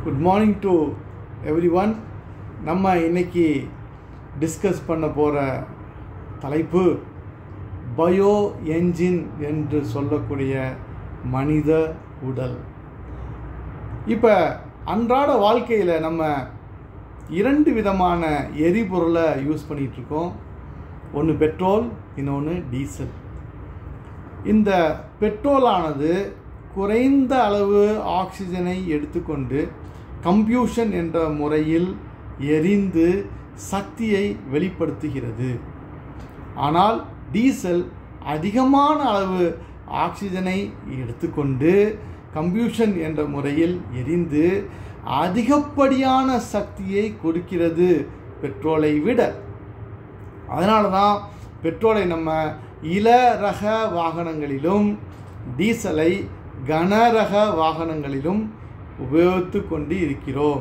good morning to everyone நம்ம இன்னைக்கு discuss பண்ண போகிற தலைப்பு பயோ என்ஜின் என்று சொல்லக்கூடிய மனித உடல் இப்போ அன்றாட வாழ்க்கையில் நம்ம இரண்டு விதமான எரிபொருளை யூஸ் பண்ணிகிட்ருக்கோம் ஒன்று பெட்ரோல் இன்னொன்று டீசல் இந்த பெட்ரோலானது குறைந்த அளவு ஆக்சிஜனை எடுத்துக்கொண்டு கம்ப்யூஷன் என்ற முறையில் எரிந்து சக்தியை வெளிப்படுத்துகிறது ஆனால் டீசல் அதிகமான அளவு ஆக்சிஜனை எடுத்துக்கொண்டு கம்ப்யூஷன் என்ற முறையில் எரிந்து அதிகப்படியான சக்தியை கொடுக்கிறது பெட்ரோலை விட அதனால தான் பெட்ரோலை நம்ம இள ரக வாகனங்களிலும் டீசலை கனரக வாகனங்களிலும் உபயோகித்து கொண்டு இருக்கிறோம்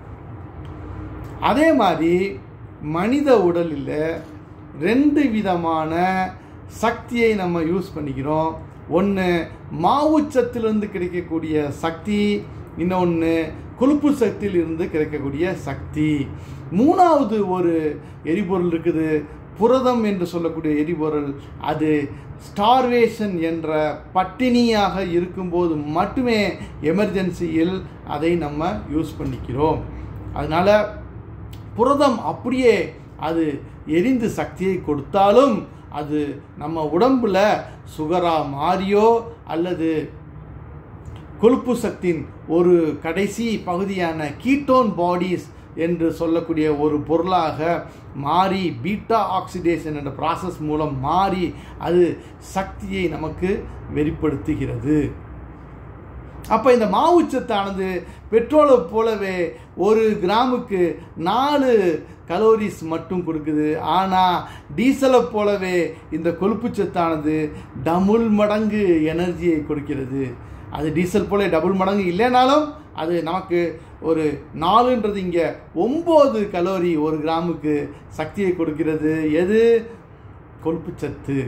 அதே மாதிரி மனித உடலில் ரெண்டு விதமான சக்தியை நம்ம யூஸ் பண்ணிக்கிறோம் ஒன்று மாவுச்சத்திலிருந்து கிடைக்கக்கூடிய சக்தி இன்னொன்று கொழுப்பு சக்தியிலிருந்து கிடைக்கக்கூடிய சக்தி மூணாவது ஒரு எரிபொருள் இருக்குது புரதம் என்று சொல்லக்கூடிய எரிபொருள் அது ஸ்டார்வேஷன் என்ற பட்டினியாக இருக்கும்போது மட்டுமே எமர்ஜென்சியில் அதை நம்ம யூஸ் பண்ணிக்கிறோம் அதனால் புரதம் அப்படியே அது எரிந்து சக்தியை கொடுத்தாலும் அது நம்ம உடம்பில் சுகராக மாறியோ அல்லது கொழுப்பு சக்தியின் ஒரு கடைசி பகுதியான கீட்டோன் பாடிஸ் என்று சொல்லக்கூடிய ஒரு பொருளாக மாறி பீட்டா ஆக்சிடேஷன் என்ற ப்ராசஸ் மூலம் மாறி அது சக்தியை நமக்கு வெளிப்படுத்துகிறது அப்போ இந்த மாவுச்சத்தானது பெட்ரோலை போலவே ஒரு கிராமுக்கு நாலு கலோரிஸ் மட்டும் கொடுக்குது ஆனால் டீசலை போலவே இந்த கொழுப்புச்சத்தானது டபுள் மடங்கு எனர்ஜியை கொடுக்கிறது அது டீசல் போல டபுள் மடங்கு இல்லைனாலும் அது நமக்கு ஒரு நாலுன்றது இங்கே ஒம்பது கலோரி ஒரு கிராமுக்கு சக்தியை கொடுக்கிறது எது கொழுப்புச்சத்து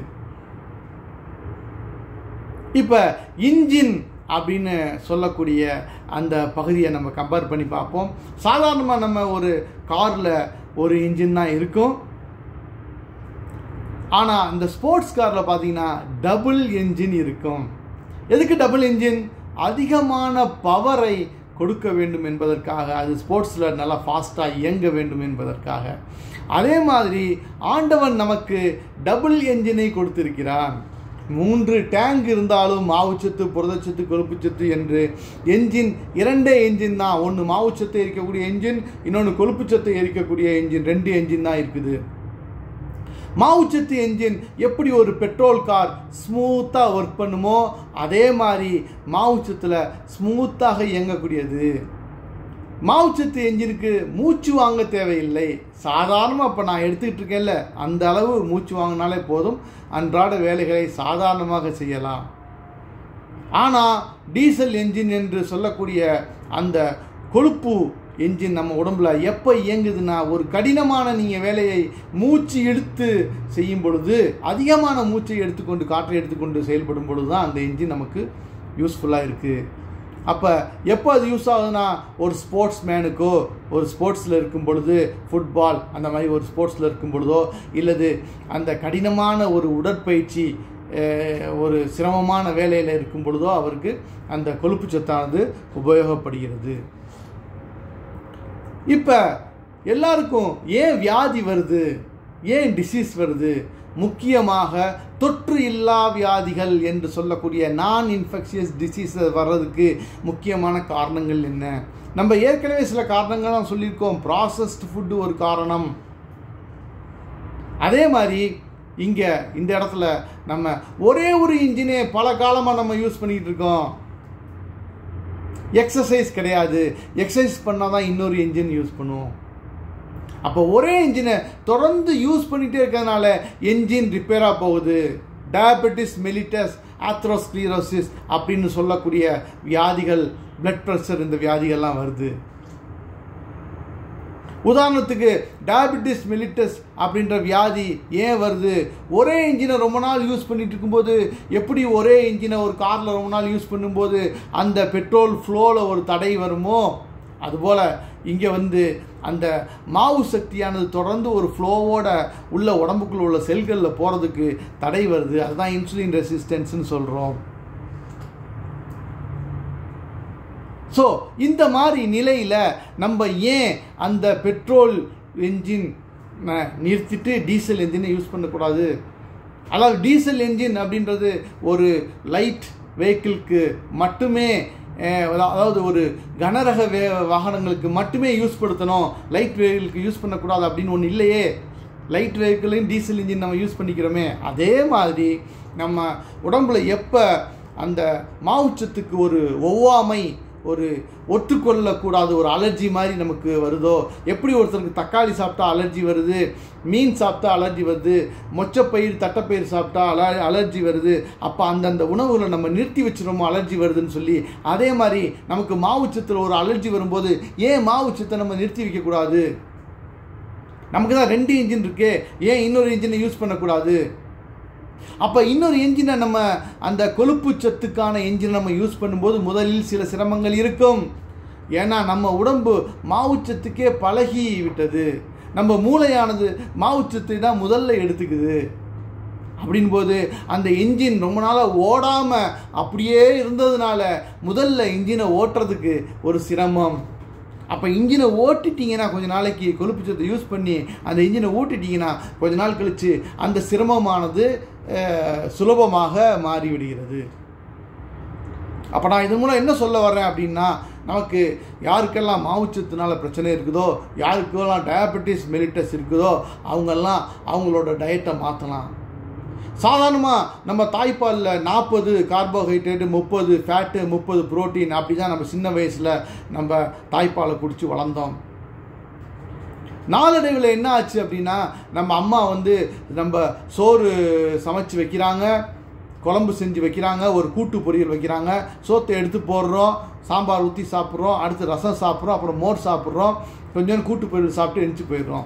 இப்போ இன்ஜின் அப்படின்னு சொல்லக்கூடிய அந்த பகுதியை நம்ம கம்பேர் பண்ணி பார்ப்போம் சாதாரணமாக நம்ம ஒரு காரில் ஒரு இன்ஜின் தான் இருக்கும் ஆனால் இந்த ஸ்போர்ட்ஸ் காரில் பார்த்தீங்கன்னா டபுள் என்ஜின் இருக்கும் எதுக்கு டபுள் என்ஜின் அதிகமான பவரை கொடுக்க வேண்டும் என்பதற்காக அது ஸ்போர்ட்ஸில் நல்லா ஃபாஸ்ட்டாக இயங்க வேண்டும் என்பதற்காக அதே மாதிரி ஆண்டவன் நமக்கு டபுள் என்ஜினை கொடுத்திருக்கிறான் மூன்று டேங்க் இருந்தாலும் மாவுச்சத்து புரதச்சத்து கொழுப்புச்சத்து என்று என்ஜின் இரண்டே என்ஜின் தான் ஒன்று மாவுச்சத்தை எரிக்கக்கூடிய என்ஜின் இன்னொன்று கொழுப்புச்சத்தை எரிக்கக்கூடிய என்ஜின் ரெண்டு என்ஜின் தான் இருக்குது மாவுச்சத்து என்ஜின் எப்படி ஒரு பெட்ரோல் கார் ஸ்மூத்தாக ஒர்க் பண்ணுமோ அதே மாதிரி மாவுச்சத்தில் ஸ்மூத்தாக இயங்கக்கூடியது மாவுச்சத்து என்ஜினுக்கு மூச்சு வாங்க தேவையில்லை சாதாரணமாக இப்போ நான் எடுத்துக்கிட்டு இருக்கேன்ல அந்த அளவு மூச்சு வாங்கினாலே போதும் அன்றாட வேலைகளை சாதாரணமாக செய்யலாம் ஆனால் டீசல் என்ஜின் என்று சொல்லக்கூடிய அந்த கொழுப்பு என்ஜின் நம்ம உடம்புல எப்போ இயங்குதுன்னா ஒரு கடினமான நீங்கள் வேலையை மூச்சு இழுத்து செய்யும் பொழுது அதிகமான மூச்சை எடுத்துக்கொண்டு காற்றை எடுத்துக்கொண்டு செயல்படும் பொழுது தான் அந்த என்ஜின் நமக்கு யூஸ்ஃபுல்லாக இருக்குது அப்போ எப்போ அது யூஸ் ஆகுதுன்னா ஒரு ஸ்போர்ட்ஸ் மேனுக்கோ ஒரு ஸ்போர்ட்ஸில் இருக்கும் பொழுது ஃபுட்பால் அந்த மாதிரி ஒரு ஸ்போர்ட்ஸில் இருக்கும் பொழுதோ இல்லது அந்த கடினமான ஒரு உடற்பயிற்சி ஒரு சிரமமான வேலையில் இருக்கும் பொழுதோ அவருக்கு அந்த கொழுப்பு சத்தானது உபயோகப்படுகிறது இப்போ எல்லாருக்கும் ஏன் வியாதி வருது ஏன் டிசீஸ் வருது முக்கியமாக தொற்று இல்லா வியாதிகள் என்று சொல்லக்கூடிய நான் இன்ஃபெக்ஷியஸ் டிசீஸ் வர்றதுக்கு முக்கியமான காரணங்கள் என்ன நம்ம ஏற்கனவே சில காரணங்கள்லாம் சொல்லியிருக்கோம் ப்ராசஸ்டு ஃபுட்டு ஒரு காரணம் அதே மாதிரி இங்கே இந்த இடத்துல நம்ம ஒரே ஒரு இன்ஜினே பல காலமாக நம்ம யூஸ் பண்ணிக்கிட்டு இருக்கோம் எக்ஸசைஸ் கிடையாது எக்ஸசைஸ் பண்ணால் தான் இன்னொரு இன்ஜின் யூஸ் பண்ணுவோம் அப்போ ஒரே இன்ஜினை தொடர்ந்து யூஸ் பண்ணிகிட்டே இருக்கிறதுனால என்ஜின் ரிப்பேராக போகுது டயபெட்டிஸ் மெலிட்டஸ் ஆத்ரோஸ்க்ளீரோசிஸ் அப்படின்னு சொல்லக்கூடிய வியாதிகள் பிளட் ப்ரெஷர் இந்த வியாதிகள்லாம் வருது உதாரணத்துக்கு டயபெட்டிஸ் மெலிட்டஸ் அப்படின்ற வியாதி ஏன் வருது ஒரே இன்ஜினை ரொம்ப நாள் யூஸ் பண்ணிட்டு இருக்கும்போது எப்படி ஒரே இன்ஜினை ஒரு காரில் ரொம்ப நாள் யூஸ் பண்ணும்போது அந்த பெட்ரோல் ஃப்ளோவில் ஒரு தடை வருமோ அதுபோல் இங்கே வந்து அந்த மாவு சக்தியானது தொடர்ந்து ஒரு ஃப்ளோவோட உள்ள உடம்புக்குள்ள உள்ள செல்களில் போகிறதுக்கு தடை வருது அதுதான் இன்சுலின் ரெசிஸ்டன்ஸ்னு சொல்கிறோம் ஸோ இந்த மாதிரி நிலையில் நம்ம ஏன் அந்த பெட்ரோல் என்ஜின் நிறுத்திட்டு டீசல் என்ஜினை யூஸ் பண்ணக்கூடாது அதாவது டீசல் என்ஜின் அப்படின்றது ஒரு லைட் வெஹிக்கிள்க்கு மட்டுமே அஹ், அதாவது ஒரு கனரக வே வாகனங்களுக்கு மட்டுமே யூஸ் படுத்தணும் லைட் வெஹிக்கிளுக்கு யூஸ் பண்ணக்கூடாது அப்படின்னு ஒன்று இல்லையே லைட் வெஹிக்கிளையும் டீசல் இன்ஜின் நம்ம யூஸ் பண்ணிக்கிறோமே அதே மாதிரி நம்ம உடம்புல எப்போ அந்த மாவுச்சத்துக்கு ஒரு ஒவ்வாமை ஒரு ஒத்துக்கொள்ளக்கூடாத ஒரு அலர்ஜி மாதிரி நமக்கு வருதோ எப்படி ஒருத்தருக்கு தக்காளி சாப்பிட்டா அலர்ஜி வருது மீன் சாப்பிட்டா அலர்ஜி வருது மொச்சப்பயிர் தட்டைப்பயிர் சாப்பிட்டா அல அலர்ஜி வருது அப்போ அந்தந்த உணவுகளை நம்ம நிறுத்தி வச்சிருமோ அலர்ஜி வருதுன்னு சொல்லி அதே மாதிரி நமக்கு மாவுச்சத்தில் ஒரு அலர்ஜி வரும்போது ஏன் மாவுச்சத்தை நம்ம நிறுத்தி வைக்கக்கூடாது நமக்கு தான் ரெண்டு இன்ஜின் இருக்கு ஏன் இன்னொரு இன்ஜினை யூஸ் பண்ணக்கூடாது அப்போ இன்னொரு என்ஜினை நம்ம அந்த கொழுப்பு சத்துக்கான என்ஜினை நம்ம யூஸ் பண்ணும்போது முதலில் சில சிரமங்கள் இருக்கும் ஏன்னா நம்ம உடம்பு மாவுச்சத்துக்கே பழகி விட்டது நம்ம மூளையானது மாவுச்சத்தை தான் முதல்ல எடுத்துக்குது அப்படின் போது அந்த என்ஜின் ரொம்ப நாளாக ஓடாமல் அப்படியே இருந்ததுனால முதல்ல இன்ஜினை ஓட்டுறதுக்கு ஒரு சிரமம் அப்போ இன்ஜினை ஓட்டிட்டீங்கன்னா கொஞ்ச நாளைக்கு கொழுப்பு சத்தை யூஸ் பண்ணி அந்த இன்ஜினை ஓட்டிட்டீங்கன்னா கொஞ்ச நாள் கழித்து அந்த சிரமமானது அஹ், சுலபமாக மாறிவிடுகிறது அப்போ நான் இதன் மூலம் என்ன சொல்ல வர்றேன் அப்படின்னா நமக்கு யாருக்கெல்லாம் மாவுச்சத்துனால பிரச்சனை இருக்குதோ யாருக்கெல்லாம் டயபெட்டிஸ் மெலிட்டஸ் இருக்குதோ அவங்கெல்லாம் அவங்களோட டயட்டை மாற்றலாம் சாதாரணமாக நம்ம தாய்ப்பாலில் நாற்பது கார்போஹைட்ரேட்டு முப்பது ஃபேட்டு முப்பது புரோட்டீன் அப்படி தான் நம்ம சின்ன வயசில் நம்ம தாய்ப்பாலை குடித்து வளர்ந்தோம் நாளடைவில் என்ன ஆச்சு அப்படின்னா நம்ம அம்மா வந்து நம்ம சோறு சமைச்சு வைக்கிறாங்க குழம்பு செஞ்சு வைக்கிறாங்க ஒரு கூட்டு பொரியல் வைக்கிறாங்க சோத்தை எடுத்து போடுறோம் சாம்பார் ஊற்றி சாப்பிட்றோம் அடுத்து ரசம் சாப்பிட்றோம் அப்புறம் மோர் சாப்பிட்றோம் கொஞ்சம் கூட்டு பொரியல் சாப்பிட்டு எழுந்துச்சு போயிடுறோம்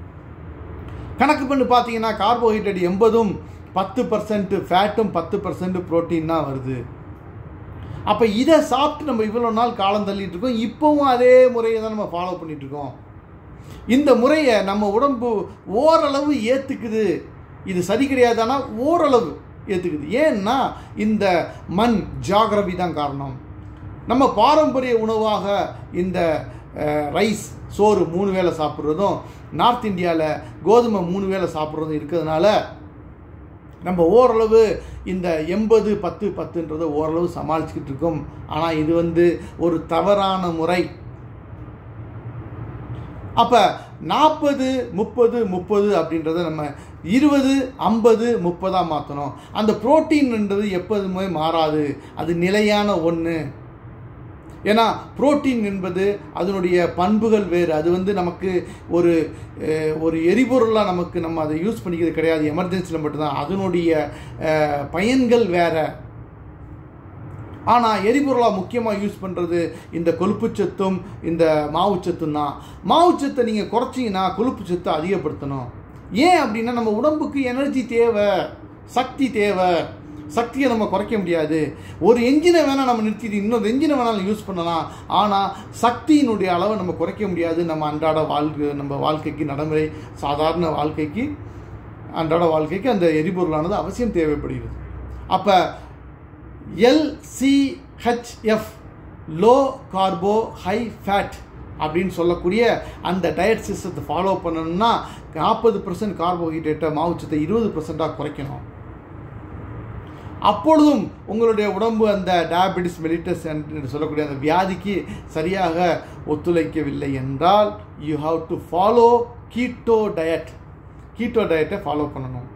கணக்கு பண்ணி பார்த்தீங்கன்னா கார்போஹைட்ரேட் எண்பதும் பத்து பர்சன்ட் ஃபேட்டும் பத்து பர்சன்ட் ப்ரோட்டீன் தான் வருது அப்போ இதை சாப்பிட்டு நம்ம இவ்வளோ நாள் காலம் தள்ளிட்டு இருக்கோம் இப்போவும் அதே முறையை தான் நம்ம ஃபாலோ பண்ணிட்டு இருக்கோம் இந்த முறையை நம்ம உடம்பு ஓரளவு ஏற்றுக்குது இது சரி கிடையாதானா ஓரளவு ஏற்றுக்குது ஏன்னா இந்த மண் ஜாகிரபி தான் காரணம் நம்ம பாரம்பரிய உணவாக இந்த ரைஸ் சோறு மூணு வேளை சாப்பிட்றதும் நார்த் இந்தியாவில் கோதுமை மூணு வேளை சாப்பிட்றதும் இருக்கிறதுனால நம்ம ஓரளவு இந்த எண்பது பத்து பத்துன்றதை ஓரளவு சமாளிச்சுக்கிட்டு இருக்கோம் ஆனால் இது வந்து ஒரு தவறான முறை அப்போ நாற்பது முப்பது முப்பது அப்படின்றத நம்ம இருபது ஐம்பது முப்பதாக மாற்றணும் அந்த புரோட்டீன்ன்றது எப்போதுமே மாறாது அது நிலையான ஒன்று ஏன்னா புரோட்டீன் என்பது அதனுடைய பண்புகள் வேறு அது வந்து நமக்கு ஒரு அஹ், ஒரு எரிபொருளாக நமக்கு நம்ம அதை யூஸ் பண்ணிக்கிறது கிடையாது எமர்ஜென்சியில் மட்டும்தான் அதனுடைய அஹ், பயன்கள் வேற ஆனால் எரிபொருளாக முக்கியமாக யூஸ் பண்ணுறது இந்த கொழுப்புச்சத்தும் இந்த மாவுச்சத்தும் தான் மாவுச்சத்தை நீங்கள் குறைச்சிங்கன்னா கொழுப்புச்சத்தை அதிகப்படுத்தணும் ஏன் அப்படின்னா நம்ம உடம்புக்கு எனர்ஜி தேவை சக்தி தேவை சக்தியை நம்ம குறைக்க முடியாது ஒரு என்ஜினை வேணால் நம்ம நிறுத்திட்டு இன்னொரு என்ஜினை வேணாலும் யூஸ் பண்ணலாம் ஆனால் சக்தியினுடைய அளவை நம்ம குறைக்க முடியாது நம்ம அன்றாட வாழ்க்கை நம்ம வாழ்க்கைக்கு நடைமுறை சாதாரண வாழ்க்கைக்கு அன்றாட வாழ்க்கைக்கு அந்த எரிபொருளானது அவசியம் தேவைப்படுகிறது அப்போ LCHF low carbo high fat அப்படின்னு சொல்லக்கூடிய அந்த டயட் சிஸ்டத்தை ஃபாலோ பண்ணணும்னா நாற்பது பர்சன்ட் கார்போஹைட்ரேட்டை மாவுச்சத்தை இருபது பர்சண்ட்டாக குறைக்கணும் அப்பொழுதும் உங்களுடைய உடம்பு அந்த டயபெட்டிஸ் மெலிட்டஸ் என்று சொல்லக்கூடிய அந்த வியாதிக்கு சரியாக ஒத்துழைக்கவில்லை என்றால் you have to follow keto diet keto டயட்டை ஃபாலோ பண்ணணும்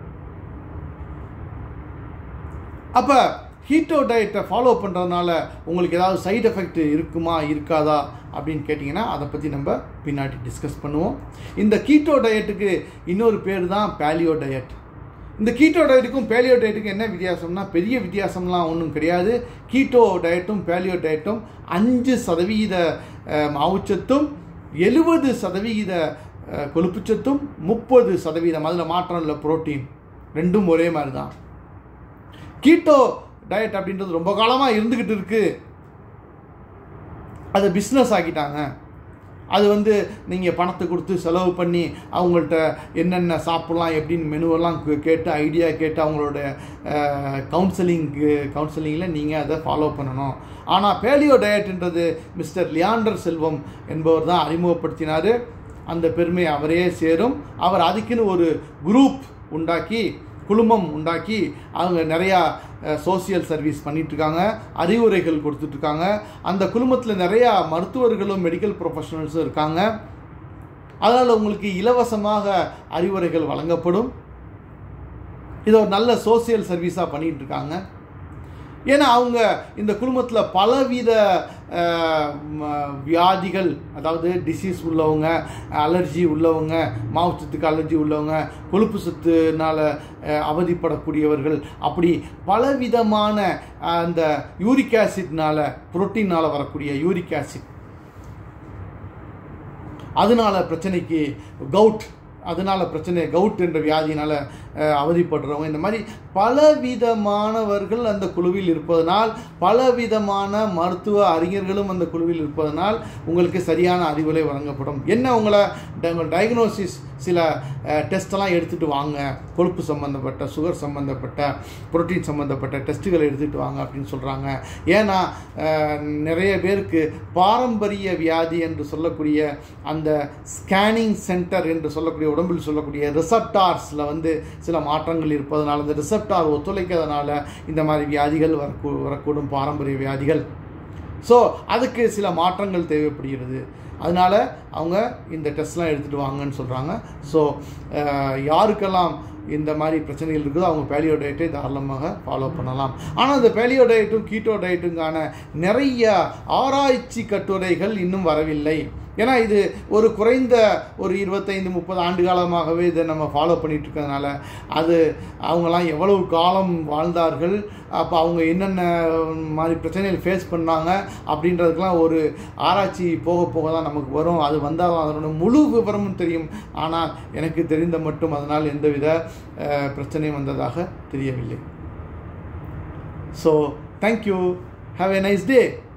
அப்போ ஹீட்டோ டயட்டை ஃபாலோ பண்ணுறதுனால உங்களுக்கு ஏதாவது சைடு எஃபெக்ட் இருக்குமா இருக்காதா அப்படின்னு கேட்டிங்கன்னா அதை பற்றி நம்ம பின்னாடி டிஸ்கஸ் பண்ணுவோம் இந்த கீட்டோ டயட்டுக்கு இன்னொரு பேர் தான் பேலியோ டயட் இந்த கீட்டோ டயட்டுக்கும் பேலியோ டயட்டுக்கும் என்ன வித்தியாசம்னா பெரிய வித்தியாசம்லாம் ஒன்றும் கிடையாது கீட்டோ டயட்டும் பேலியோ டயட்டும் அஞ்சு சதவீத அஹ், மாவுச்சத்தும் எழுபது சதவிகித அஹ், கொழுப்புச்சத்தும் முப்பது சதவீதம் அதில் மாற்றம் இல்லை புரோட்டீன் ரெண்டும் ஒரே மாதிரி தான் கீட்டோ டயட் அப்படின்றது ரொம்ப காலமாக இருந்துக்கிட்டு இருக்கு அதை பிஸ்னஸ் ஆக்கிட்டாங்க அது வந்து நீங்கள் பணத்தை கொடுத்து செலவு பண்ணி அவங்கள்ட்ட என்னென்ன சாப்பிட்லாம் எப்படின்னு மெனுவெல்லாம் கே- கேட்டு ஐடியா கேட்டு அவங்களோட கவுன்சிலிங்க்கு கவுன்சிலிங்கில் நீங்கள் அதை ஃபாலோ பண்ணணும் ஆனால் பேலியோ டயட்ன்றது மிஸ்டர் லியாண்டர் செல்வம் என்பவர் தான் அறிமுகப்படுத்தினார் அந்த பெருமை அவரே சேரும் அவர் அதுக்குன்னு ஒரு குரூப் உண்டாக்கி குழுமம் உண்டாக்கி அவங்க நிறையா சோசியல் சர்வீஸ் பண்ணிட்டு இருக்காங்க அறிவுரைகள் கொடுத்துட்ருக்காங்க அந்த குழுமத்தில் நிறையா மருத்துவர்களும் மெடிக்கல் ப்ரொஃபஷனல்ஸும் இருக்காங்க அதனால் உங்களுக்கு இலவசமாக அறிவுரைகள் வழங்கப்படும் இது ஒரு நல்ல சோசியல் சர்வீஸாக பண்ணிட்டு இருக்காங்க ஏன்னா அவங்க இந்த குடும்பத்தில் பலவித அஹ், ம- வியாதிகள் அதாவது டிசீஸ் உள்ளவங்க அலர்ஜி உள்ளவங்க மாவுச்சத்துக்கு அலர்ஜி உள்ளவங்க கொழுப்பு சத்துனால அஹ், அவதிப்படக்கூடியவர்கள் அப்படி பலவிதமான அஹ், அந்த யூரிக் ஆசிட்னால புரோட்டீனால் வரக்கூடிய யூரிக் ஆசிட் அதனால பிரச்சனைக்கு கவுட் அதனால பிரச்சனை கவுட் என்ற வியாதியினால் அவதிப்படுறவங்க இந்த மாதிரி பலவிதமானவர்கள் அந்த குழுவில் இருப்பதனால் பலவிதமான மருத்துவ அறிஞர்களும் அந்த குழுவில் இருப்பதனால் உங்களுக்கு சரியான அறிவுரை வழங்கப்படும் என்ன உங்களை டயக்னோசிஸ் சில டெஸ்ட்டெல்லாம் எடுத்துகிட்டு வாங்க கொழுப்பு சம்மந்தப்பட்ட சுகர் சம்மந்தப்பட்ட புரோட்டீன் சம்மந்தப்பட்ட டெஸ்ட்டுகளை எடுத்துகிட்டு வாங்க அப்படின்னு சொல்கிறாங்க ஏன்னா அஹ், நிறைய பேருக்கு பாரம்பரிய வியாதி என்று சொல்லக்கூடிய அந்த ஸ்கேனிங் சென்டர் என்று சொல்லக்கூடிய உடம்பில் சொல்லக்கூடிய ரிசப்டார்ஸில் வந்து சில மாற்றங்கள் இருப்பதனால இந்த ரிசப்டார் ஒத்துழைக்காதனால இந்த மாதிரி வியாதிகள் வரக்கூ வரக்கூடும் பாரம்பரிய வியாதிகள் ஸோ அதுக்கு சில மாற்றங்கள் தேவைப்படுகிறது அதனால் அவங்க இந்த டெஸ்ட்லாம் எடுத்துகிட்டு வாங்கன்னு சொல்கிறாங்க ஸோ யாருக்கெல்லாம் இந்த மாதிரி பிரச்சனைகள் இருக்குதோ அவங்க பேலியோ டயட்டை தாராளமாக ஃபாலோ பண்ணலாம் ஆனால் இந்த பேலியோ டயட்டும் கீட்டோ டயட்டுங்கான நிறைய ஆராய்ச்சி கட்டுரைகள் இன்னும் வரவில்லை ஏன்னா இது ஒரு குறைந்த ஒரு இருபத்தைந்து முப்பது ஆண்டு காலமாகவே இதை நம்ம ஃபாலோ பண்ணிட்டு இருக்கிறதுனால அது அவங்கெல்லாம் எவ்வளவு காலம் வாழ்ந்தார்கள் அப்போ அவங்க என்னென்ன மாதிரி பிரச்சனைகள் ஃபேஸ் பண்ணாங்க அப்படின்றதுக்கெலாம் ஒரு ஆராய்ச்சி போக போக தான் நமக்கு வரும் அது வந்தால் தான் அதனோட முழு விவரமும் தெரியும் ஆனால் எனக்கு தெரிந்த மட்டும் அதனால் எந்தவித அஹ், பிரச்சனையும் வந்ததாக தெரியவில்லை so thank you have a nice day